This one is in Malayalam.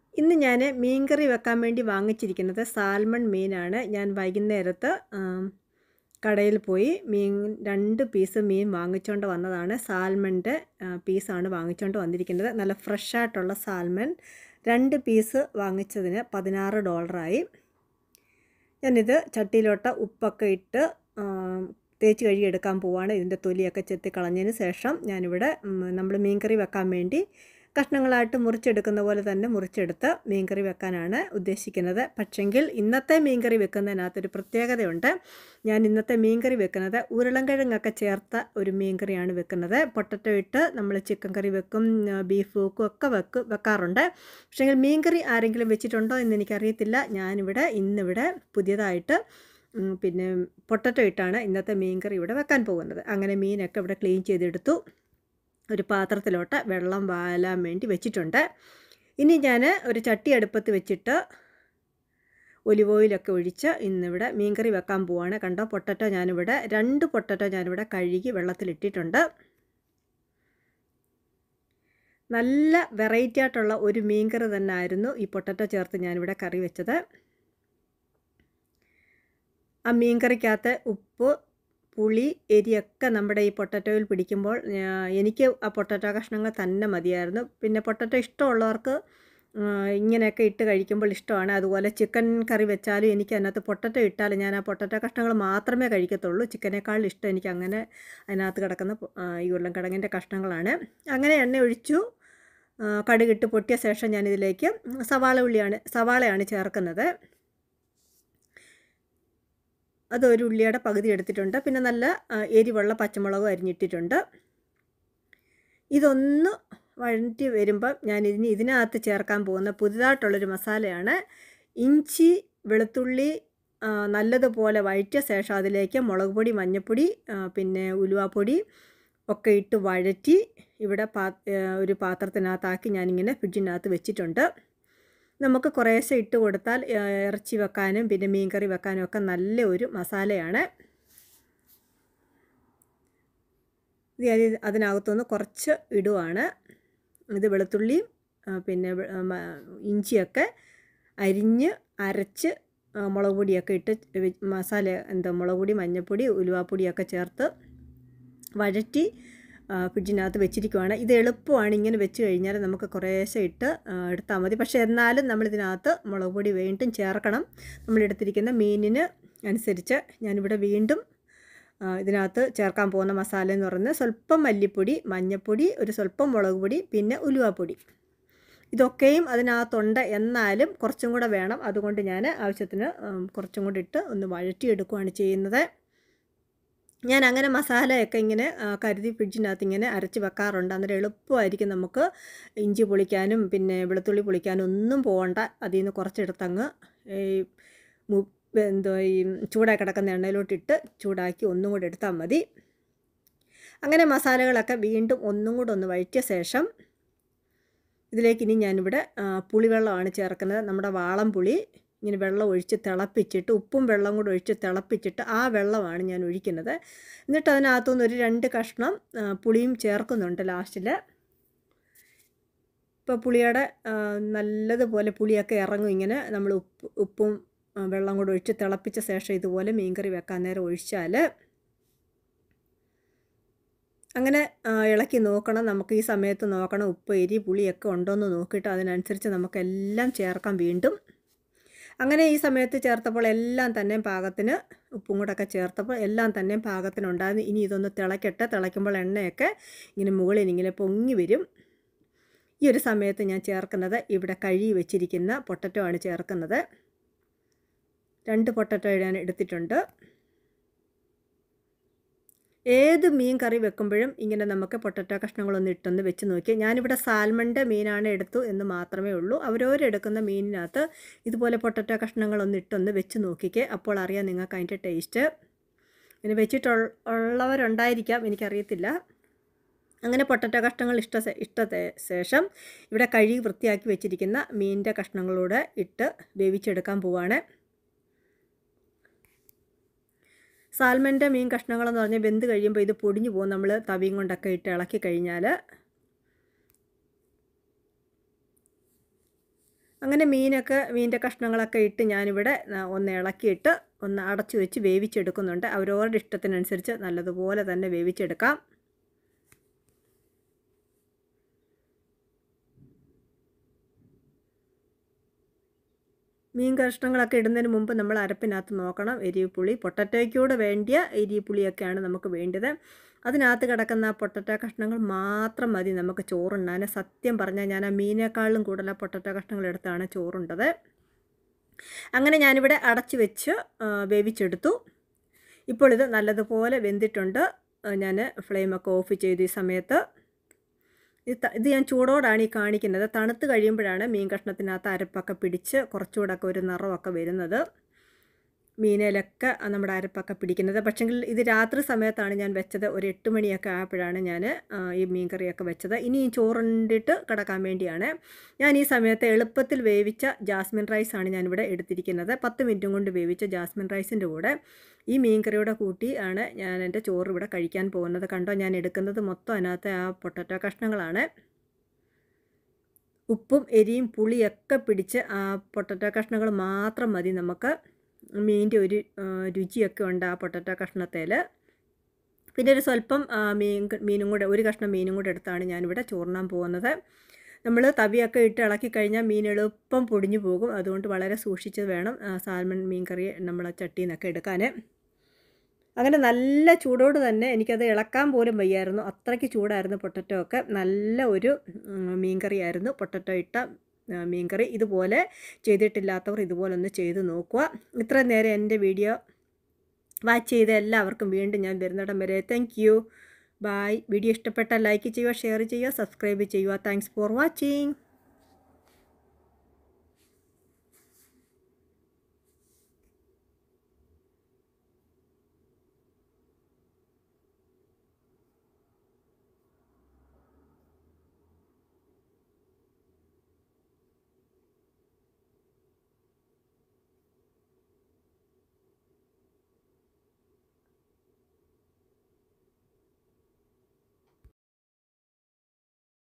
ഇന്ന് ഞാൻ മീൻകറി വെക്കാൻ വേണ്ടി വാങ്ങിച്ചിരിക്കുന്നത് സാൽമൺ മീനാണ് ഞാൻ വൈകുന്നേരത്ത് ആം, കടയിൽ പോയി മീൻ രണ്ട് പീസ് മീൻ വാങ്ങിച്ചുകൊണ്ട് വന്നതാണ് സാൽമണിൻ്റെ പീസാണ് വാങ്ങിച്ചുകൊണ്ട് വന്നിരിക്കുന്നത് നല്ല ഫ്രഷ് ആയിട്ടുള്ള സാൽമൺ രണ്ട് പീസ് വാങ്ങിച്ചതിന് പതിനാറ് ഡോളറായി ഞാനിത് ചട്ടിയിലോട്ട് ഉപ്പൊക്കെ ഇട്ട് ആം, തേച്ച് കഴുകിയെടുക്കാൻ പോവാണ് ഇതിൻ്റെ തൊലിയൊക്കെ ചെത്തി കളഞ്ഞതിന് ശേഷം ഞാനിവിടെ നമ്മൾ മീൻകറി വെക്കാൻ വേണ്ടി കഷ്ണങ്ങളായിട്ട് മുറിച്ചെടുക്കുന്ന പോലെ തന്നെ മുറിച്ചെടുത്ത് മീൻകറി വെക്കാനാണ് ഉദ്ദേശിക്കുന്നത് പക്ഷെങ്കിൽ ഇന്നത്തെ മീൻകറി വെക്കുന്നതിനകത്തൊരു പ്രത്യേകതയുണ്ട് ഞാൻ ഇന്നത്തെ മീൻകറി വെക്കുന്നത് ഉരുളൻകിഴങ്ങൊക്കെ ചേർത്ത ഒരു മീൻകറിയാണ് വെക്കുന്നത് പൊട്ടറ്റോ ഇട്ട് നമ്മൾ ചിക്കൻ കറി വെക്കും ബീഫ് വെക്കും ഒക്കെ വെക്കും വെക്കാറുണ്ട് പക്ഷെങ്കിൽ മീൻകറി ആരെങ്കിലും വെച്ചിട്ടുണ്ടോ എന്ന് എനിക്കറിയത്തില്ല ഞാനിവിടെ ഇന്നിവിടെ പുതിയതായിട്ട് ഉം, പിന്നെ പൊട്ടറ്റോ ഇട്ടാണ് ഇന്നത്തെ മീൻകറി ഇവിടെ വെക്കാൻ പോകുന്നത് അങ്ങനെ മീനൊക്കെ ഇവിടെ ക്ലീൻ ചെയ്തെടുത്തു ഒരു പാത്രത്തിലോട്ട് വെള്ളം വാലാൻ വേണ്ടി വെച്ചിട്ടുണ്ട് ഇനി ഞാൻ ഒരു ചട്ടി അടുപ്പത്ത് വെച്ചിട്ട് ഒലിവ് ഓയിലൊക്കെ ഒഴിച്ച് ഇന്നിവിടെ മീൻകറി വെക്കാൻ പോവാണ് കണ്ടോ പൊട്ടറ്റോ ഞാനിവിടെ രണ്ട് പൊട്ടറ്റോ ഞാനിവിടെ കഴുകി വെള്ളത്തിലിട്ടിട്ടുണ്ട് നല്ല വെറൈറ്റി ആയിട്ടുള്ള ഒരു മീൻകറി തന്നെ ആയിരുന്നു ഈ പൊട്ടറ്റോ ചേർത്ത് ഞാനിവിടെ കറി വെച്ചത് ആ മീൻകറിക്കകത്ത് ഉപ്പ് പുളി എരിയൊക്കെ നമ്മുടെ ഈ പൊട്ടറ്റോയിൽ പിടിക്കുമ്പോൾ ഞാ- എനിക്ക് ആ പൊട്ടറ്റോ കഷ്ണങ്ങൾ തന്നെ മതിയായിരുന്നു പിന്നെ പൊട്ടറ്റോ ഇഷ്ടമുള്ളവർക്ക് ആ, ഇങ്ങനെയൊക്കെ ഇട്ട് കഴിക്കുമ്പോൾ ഇഷ്ടമാണ് അതുപോലെ ചിക്കൻ കറി വെച്ചാലും എനിക്ക് അതിനകത്ത് പൊട്ടറ്റോ ഇട്ടാൽ ഞാൻ ആ പൊട്ടറ്റോ കഷ്ണങ്ങൾ മാത്രമേ കഴിക്കത്തുള്ളൂ ചിക്കനേക്കാളും ഇഷ്ടം എനിക്ക് അങ്ങനെ അതിനകത്ത് കിടക്കുന്ന പൊ- ആ, ഈ ഉരുളൻകിഴങ്ങിൻ്റെ കഷ്ണങ്ങളാണ് അങ്ങനെ എണ്ണ ഒഴിച്ചു ആ, കടുകിട്ട് പൊട്ടിയ ശേഷം ഞാനിതിലേക്ക് സവാള ഉള്ളിയാണ് സവാളയാണ് ചേർക്കുന്നത് അത് ഒരു ഉള്ളിയുടെ പകുതി എടുത്തിട്ടുണ്ട് പിന്നെ നല്ല ആ, എരിവുള്ള പച്ചമുളകും അരിഞ്ഞിട്ടിട്ടുണ്ട് ഇതൊന്ന് വഴറ്റി വരുമ്പം ഞാൻ ഇതിന് ഇതിനകത്ത് ചേർക്കാൻ പോകുന്ന പുതുതായിട്ടുള്ളൊരു മസാലയാണ് ഇഞ്ചി വെളുത്തുള്ളി ആ, നല്ലതുപോലെ വഴറ്റിയ ശേഷം അതിലേക്ക് മുളക് പൊടി മഞ്ഞൾപ്പൊടി ആ, പിന്നെ ഉലുവാപ്പൊടി ഒക്കെ ഇട്ട് വഴറ്റി ഇവിടെ പാ ആ, ഒരു പാത്രത്തിനകത്താക്കി ഞാനിങ്ങനെ ഫ്രിഡ്ജിനകത്ത് വെച്ചിട്ടുണ്ട് നമുക്ക് കുറേശ്ശെ ഇട്ട് കൊടുത്താൽ ആ, ഇറച്ചി വെക്കാനും പിന്നെ മീൻകറി വെക്കാനും ഒക്കെ നല്ല ഒരു മസാലയാണ് ഇത് ഞാൻ ഇത് അതിനകത്തുനിന്ന് കുറച്ച് ഇടുവാണ് ഇത് വെളുത്തുള്ളിയും ആ, പിന്നെ വെ- ആ, മ- ഇഞ്ചിയൊക്കെ അരിഞ്ഞ് അരച്ച് ആ, മുളക് പൊടിയൊക്കെ ഇട്ട് വെ- മസാല എന്താ മുളക് പൊടി മഞ്ഞൾപ്പൊടി ഉലുവാപ്പൊടിയൊക്കെ ചേർത്ത് വഴറ്റി ആ, ഫ്രിഡ്ജിനകത്ത് വെച്ചിരിക്കുവാണ് ഇത് എളുപ്പമാണ് ഇങ്ങനെ വെച്ച് കഴിഞ്ഞാൽ നമുക്ക് കുറേശ്ശെ ഇട്ട് ആ, എടുത്താൽ മതി പക്ഷേ എന്നാലും നമ്മളിതിനകത്ത് മുളക് പൊടി വീണ്ടും ചേർക്കണം നമ്മളെടുത്തിരിക്കുന്ന മീനിന് അനുസരിച്ച് ഞാനിവിടെ വീണ്ടും ആ, ഇതിനകത്ത് ചേർക്കാൻ പോകുന്ന മസാല എന്ന് പറയുന്നത് സ്വല്പം മല്ലിപ്പൊടി മഞ്ഞൾപ്പൊടി ഒരു സ്വല്പം മുളക് പൊടി പിന്നെ ഉലുവാപ്പൊടി ഇതൊക്കെയും അതിനകത്തുണ്ട് എന്നാലും കുറച്ചും കൂടെ വേണം അതുകൊണ്ട് ഞാൻ ആവശ്യത്തിന് ഉം, കുറച്ചും കൂടി ഇട്ട് ഒന്ന് വഴറ്റിയെടുക്കുകയാണ് ചെയ്യുന്നത് ഞാൻ അങ്ങനെ മസാലയൊക്കെ ഇങ്ങനെ ആ, കരുതി ഫ്രിഡ്ജിനകത്ത് ഇങ്ങനെ അരച്ച് വെക്കാറുണ്ട് അന്നേരം എളുപ്പമായിരിക്കും നമുക്ക് ഇഞ്ചി പൊളിക്കാനും പിന്നെ വെളുത്തുള്ളി പൊളിക്കാനും ഒന്നും പോകണ്ട അതിൽ നിന്ന് കുറച്ചെടുത്തങ്ങ് ഈ മു എന്തോ ഈ ചൂടായി കിടക്കുന്ന എണ്ണയിലോട്ടിട്ട് ചൂടാക്കി ഒന്നും കൂടെ എടുത്താൽ മതി അങ്ങനെ മസാലകളൊക്കെ വീണ്ടും ഒന്നും കൂടെ ഒന്ന് വഴറ്റിയ ശേഷം ഇതിലേക്ക് ഇനി ഞാനിവിടെ ആ, പുളിവെള്ളമാണ് ചേർക്കുന്നത് നമ്മുടെ വാളം പുളി ഇങ്ങനെ വെള്ളം ഒഴിച്ച് തിളപ്പിച്ചിട്ട് ഉപ്പും വെള്ളം കൂടെ ഒഴിച്ച് തിളപ്പിച്ചിട്ട് ആ വെള്ളമാണ് ഞാൻ ഒഴിക്കുന്നത് എന്നിട്ട് അതിനകത്തുനിന്ന് ഒരു രണ്ട് കഷ്ണം ആ, പുളിയും ചേർക്കുന്നുണ്ട് ലാസ്റ്റിൽ ഇപ്പോൾ പുളിയുടെ ആ, നല്ലതുപോലെ പുളിയൊക്കെ ഇറങ്ങും ഇങ്ങനെ നമ്മൾ ഉപ്പ് ഉപ്പും ആ, വെള്ളം കൂടെ ഒഴിച്ച് തിളപ്പിച്ച ശേഷം ഇതുപോലെ മീൻകറി വെക്കാൻ നേരം ഒഴിച്ചാൽ അങ്ങനെ ആ, ഇളക്കി നോക്കണം നമുക്ക് ഈ സമയത്ത് നോക്കണം ഉപ്പ് എരി പുളിയൊക്കെ ഉണ്ടോയെന്ന് നോക്കിയിട്ട് അതിനനുസരിച്ച് നമുക്കെല്ലാം ചേർക്കാം വീണ്ടും അങ്ങനെ ഈ സമയത്ത് ചേർത്തപ്പോൾ എല്ലാം തന്നെ പാകത്തിന് ഉപ്പും കൂടെയൊക്കെ ചേർത്തപ്പോൾ എല്ലാം തന്നെ പാകത്തിനുണ്ടായിരുന്നു ഇനി ഇതൊന്ന് തിളക്കട്ടെ തിളയ്ക്കുമ്പോൾ എണ്ണയൊക്കെ ഇങ്ങനെ മുകളിൽ ഇങ്ങനെ പൊങ്ങി വരും ഈ ഒരു സമയത്ത് ഞാൻ ചേർക്കുന്നത് ഇവിടെ കഴുകി വെച്ചിരിക്കുന്ന പൊട്ടറ്റോ ആണ് ചേർക്കുന്നത് രണ്ട് പൊട്ടറ്റോ ഞാൻ എടുത്തിട്ടുണ്ട് ഏത് മീൻ കറി വെക്കുമ്പോഴും ഇങ്ങനെ നമുക്ക് പൊട്ടറ്റോ കഷ്ണങ്ങളൊന്ന് ഇട്ടൊന്ന് വെച്ച് നോക്കി ഞാനിവിടെ സാൽമണിൻ്റെ മീനാണ് എടുത്തു എന്ന് മാത്രമേ ഉള്ളൂ അവരവരെടുക്കുന്ന മീനിനകത്ത് ഇതുപോലെ പൊട്ടറ്റോ കഷ്ണങ്ങളൊന്ന് ഇട്ടൊന്ന് വെച്ച് നോക്കിക്കേ അപ്പോൾ അറിയാം നിങ്ങൾക്ക് അതിൻ്റെ ടേസ്റ്റ് ഇങ്ങനെ വെച്ചിട്ടുള്ളവരുണ്ടായിരിക്കാം എനിക്കറിയത്തില്ല അങ്ങനെ പൊട്ടറ്റോ കഷ്ണങ്ങൾ ഇഷ്ട ഇഷ്ട ശേഷം ഇവിടെ കഴുകി വൃത്തിയാക്കി വെച്ചിരിക്കുന്ന മീനിൻ്റെ കഷ്ണങ്ങളൂടെ ഇട്ട് വേവിച്ചെടുക്കാൻ പോവാണ് സാൽമൻ്റെ മീൻ കഷ്ണങ്ങളെന്ന് പറഞ്ഞാൽ വെന്ത് കഴിയുമ്പോൾ ഇത് പൊടിഞ്ഞു പോകും നമ്മൾ തവിയും കൊണ്ടൊക്കെ ഇട്ട് ഇളക്കി കഴിഞ്ഞാൽ അങ്ങനെ മീനൊക്കെ മീനിൻ്റെ കഷ്ണങ്ങളൊക്കെ ഇട്ട് ഞാനിവിടെ ആ, ഒന്ന് ഇളക്കിയിട്ട് ഒന്ന് അടച്ചു വെച്ച് വേവിച്ചെടുക്കുന്നുണ്ട് അവരവരുടെ ഇഷ്ടത്തിനനുസരിച്ച് നല്ലതുപോലെ തന്നെ വേവിച്ചെടുക്കാം മീൻ കഷ്ണങ്ങളൊക്കെ ഇടുന്നതിന് മുമ്പ് നമ്മൾ അരപ്പിനകത്ത് നോക്കണം എരിവുപുളി പൊട്ടറ്റോയ്ക്കൂടെ വേണ്ടിയ എരിവുപുളിയൊക്കെയാണ് നമുക്ക് വേണ്ടത് അതിനകത്ത് കിടക്കുന്ന ആ പൊട്ടറ്റോ കഷ്ണങ്ങൾ മാത്രം മതി നമുക്ക് ചോറുണ്ണാൻ സത്യം പറഞ്ഞാൽ ഞാൻ ആ മീനേക്കാളും കൂടുതൽ ആ പൊട്ടറ്റോ കഷ്ണങ്ങൾ എടുത്താണ് ചോറുണ്ടത് അങ്ങനെ ഞാനിവിടെ അടച്ചു വെച്ച് ആ, വേവിച്ചെടുത്തു ഇപ്പോൾ ഇത് നല്ലതുപോലെ വെന്തിട്ടുണ്ട് ഞാൻ ഫ്ലെയിമൊക്കെ ഓഫ് ചെയ്തു ഈ സമയത്ത് ഇത് ത- ഇത് ഞാൻ ചൂടോടാണ് ഈ കാണിക്കുന്നത് തണുത്ത് കഴിയുമ്പോഴാണ് മീൻ കഷ്ണത്തിനകത്ത് അരപ്പൊക്കെ പിടിച്ച് കുറച്ചുകൂടെ ഒക്കെ ഒരു നിറമൊക്കെ വരുന്നത് മീനിലൊക്കെ നമ്മുടെ അരപ്പൊക്കെ പിടിക്കുന്നത് പക്ഷെങ്കിൽ ഇത് രാത്രി സമയത്താണ് ഞാൻ വെച്ചത് ഒരു എട്ട് മണിയൊക്കെ ആയപ്പോഴാണ് ഞാൻ ഈ മീൻ കറിയൊക്കെ വെച്ചത് ഇനി ഈ ചോറുണ്ടിട്ട് കിടക്കാൻ വേണ്ടിയാണ് ഞാൻ ഈ സമയത്ത് എളുപ്പത്തിൽ വേവിച്ച ജാസ്മിൻ റൈസാണ് ഞാനിവിടെ എടുത്തിരിക്കുന്നത് പത്ത് മിനിറ്റും കൊണ്ട് വേവിച്ച ജാസ്മിൻ റൈസിൻ്റെ കൂടെ ഈ മീൻ കറിയുടെ കൂട്ടി ആണ് ഞാൻ എൻ്റെ ചോറ് ഇവിടെ കഴിക്കാൻ പോകുന്നത് കണ്ടോ ഞാൻ എടുക്കുന്നത് മൊത്തം അതിനകത്ത് ആ പൊട്ടറ്റോ കഷ്ണങ്ങളാണ് ഉപ്പും എരിയും പുളിയൊക്കെ പിടിച്ച് ആ പൊട്ടറ്റോ കഷ്ണങ്ങൾ മാത്രം മതി നമുക്ക് മീനിൻ്റെ ഒരു ആ, രുചിയൊക്കെ ഉണ്ട് ആ പൊട്ടറ്റോ കഷ്ണത്തിൽ പിന്നെ ഒരു സ്വല്പം ആ, മീൻ മീനും കൂടെ ഒരു കഷ്ണം മീനും കൂടെ എടുത്താണ് ഞാനിവിടെ ചോറിനാൻ പോകുന്നത് നമ്മൾ തവിയൊക്കെ ഇട്ട് ഇളക്കി കഴിഞ്ഞാൽ മീൻ എളുപ്പം പൊടിഞ്ഞു പോകും അതുകൊണ്ട് വളരെ സൂക്ഷിച്ച് വേണം ആ, സാൽമൺ മീൻ കറി നമ്മൾ ചട്ടിയിൽ നിന്നൊക്കെ എടുക്കാൻ അങ്ങനെ നല്ല ചൂടോട് തന്നെ എനിക്കത് ഇളക്കാൻ പോലും വയ്യായിരുന്നു അത്രയ്ക്ക് ചൂടായിരുന്നു പൊട്ടറ്റോ ഒക്കെ നല്ല ഒരു ഉം, മീൻകറിയായിരുന്നു പൊട്ടറ്റോ ഇട്ട ആ, മീൻകറി ഇതുപോലെ ചെയ്തിട്ടില്ലാത്തവർ ഇതുപോലെ ഒന്ന് ചെയ്ത് നോക്കുക ഇത്രയും നേരം എൻ്റെ വീഡിയോ വാച്ച് ചെയ്ത എല്ലാവർക്കും വീണ്ടും ഞാൻ വരുന്നിടം വരെ താങ്ക് യു ബായ് വീഡിയോ ഇഷ്ടപ്പെട്ടാൽ ലൈക്ക് ചെയ്യുക ഷെയർ ചെയ്യുക സബ്സ്ക്രൈബ് ചെയ്യുക താങ്ക്സ് ഫോർ വാച്ചിങ്